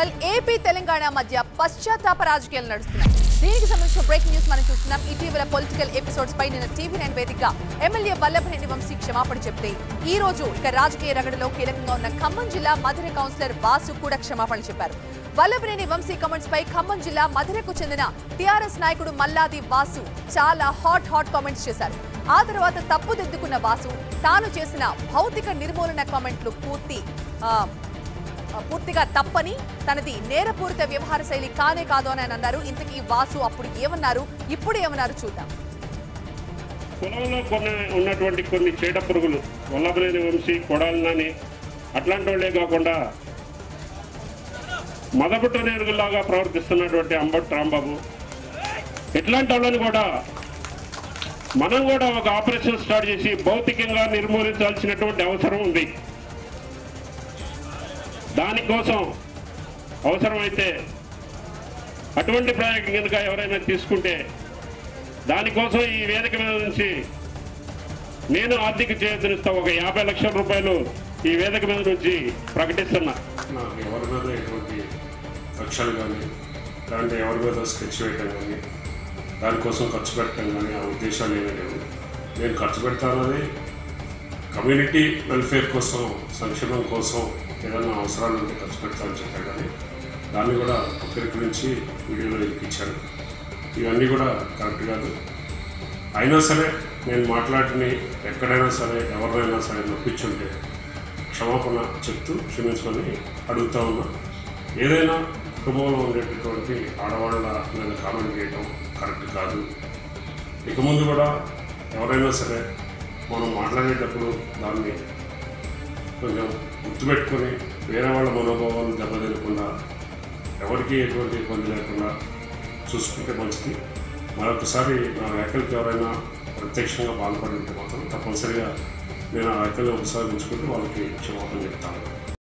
while AP Telangana మధ్య పశ్చాత్తాప రాజకీయాలు నడుస్తున్నాయి దీనికి సంబంధించిన బ్రేకింగ్ న్యూస్ మనం చూస్తున్నాం ఇటీవల పొలిటికల్ ఎపిసోడ్స్ పై నిన్న టీవీ నైన్ వేదికగా ఎమ్మెల్యే వల్లభనేని వంశీ క్షమాపణ చెప్తే ఈ రోజు ఇక రాజకీయ రగడలో కీలకంగా ఉన్న ఖమ్మం జిల్లా మధుర కౌన్సిలర్ వాసు కూడా క్షమాపణ చెప్పారు వల్లభనేని వంశీ కమెంట్స్ పై ఖమ్మం జిల్లా మధురకు చెందిన టీఆర్ఎస్ నాయకుడు మల్లాది వాసు చాలా హాట్ హాట్ కామెంట్స్ చేశారు ఆ తర్వాత తప్పుదిద్దుకున్న వాసు తాను చేసిన భౌతిక నిర్మూలన కామెంట్లు పూర్తి ఆ, పూర్తిగా తప్పని తనది నేరపూరిత వ్యవహార శైలి కానే కాదు అని ఆయన అన్నారు ఇంతకీ వాసు అప్పుడు ఏమన్నారు ఇప్పుడు ఏమన్నారు చూద్దాం కులంలో కొన్ని ఉన్నటువంటి కొన్ని చీడ పురుగులు వల్లభనేని వంశీ కొడాలని అట్లాంటి వాళ్ళే కాకుండా మదపుట్ట నేరుగులాగా ప్రవర్తిస్తున్నటువంటి అంబట్ రాంబాబు ఇట్లాంటి వాళ్ళని కూడా మనం కూడా ఒక ఆపరేషన్ స్టార్ట్ చేసి భౌతికంగా నిర్మూలించాల్సినటువంటి అవసరం ఉంది దానికోసం అవసరమైతే అటువంటి ప్రయోగం కనుక ఎవరైనా తీసుకుంటే దానికోసం ఈ వేదిక మీద నుంచి నేను ఆర్థిక చేయూతనిస్తా ఒక యాభై లక్షల రూపాయలు ఈ వేదిక మీద నుంచి ప్రకటిస్తున్నా నాకు ఎవరి మీద ఎటువంటి లక్ష్యాలు కానీ లేదంటే ఎవరి మీద స్కెచ్ వేయటం కానీ దానికోసం ఖర్చు పెట్టడం కానీ ఆ ఉద్దేశాలు ఏమీ లేవు నేను ఖర్చు పెడతానని కమ్యూనిటీ వెల్ఫేర్ కోసం సంక్షేమం కోసం ఏదైనా అవసరాలు ఉంటే ఖర్చు పెడతానని చెప్పాను కానీ దాన్ని కూడా వక్రీకరించి వీడియోలో ఇరికిచ్చాను ఇవన్నీ కూడా కరెక్ట్ కాదు అయినా సరే నేను మాట్లాడిని ఎక్కడైనా సరే ఎవరినైనా సరే నొప్పించుంటే క్షమాపణ చెప్తూ క్షమించమని అడుగుతా ఉన్నా ఏదైనా కుటుంబంలో ఉండేటటువంటి ఆడవాళ్ళ మీద కామెంట్ చేయడం కరెక్ట్ కాదు ఇక ముందు కూడా ఎవరైనా సరే మనం మాట్లాడేటప్పుడు దాన్ని కొంచెం గుర్తుపెట్టుకొని వేరే వాళ్ళ మనోభావాలు దెబ్బతినకుండా ఎవరికి ఎటువంటి ఇబ్బంది లేకుండా చూసుకుంటే మంచిది మరొకసారి నా వ్యాఖ్యలకు ఎవరైనా ప్రత్యక్షంగా పాల్పడి ఉంటే మాత్రం తప్పనిసరిగా నేను ఆ వ్యాఖ్యలు ఒకసారి ఉంచుకుంటే వాళ్ళకి క్షమాపణ చెప్తాను